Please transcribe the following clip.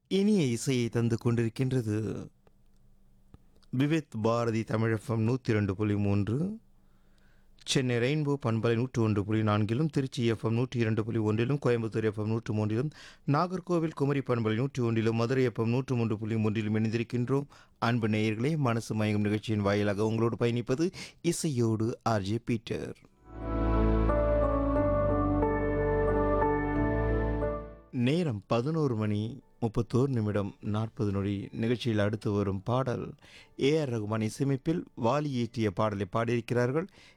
இனிய இசையை தந்து கொண்டிருக்கின்றது விவித் பாரதி தமிழகம் நூற்றி ரெண்டு புள்ளி மூன்று சென்னை ரெயின்போ பண்பலை நூற்று ஒன்று புள்ளி நான்கிலும் திருச்சி எஃப்எம் நூற்றி இரண்டு புள்ளி ஒன்றிலும் கோயம்புத்தூர் எஃப்எம் நூற்று மூன்றிலும் நாகர்கோவில் குமரி பண்பலை நூற்றி ஒன்றிலும் மதுரை எஃப்எம் நூற்று மூன்று புள்ளி மூன்றிலும் இணைந்திருக்கின்றோம் அன்பு நேயர்களே மனசு மயங்கும் நிகழ்ச்சியின் வாயிலாக உங்களோடு பயணிப்பது இசையோடு ஆர்ஜே பீட்டர் நேரம் பதினோரு மணி முப்பத்தோரு நிமிடம் நாற்பது நொடி நிகழ்ச்சியில் அடுத்து வரும் பாடல் ஏ ஆர் ரகுமான் இசையமைப்பில் வாலி இயற்றிய பாடலை பாடியிருக்கிறார்கள்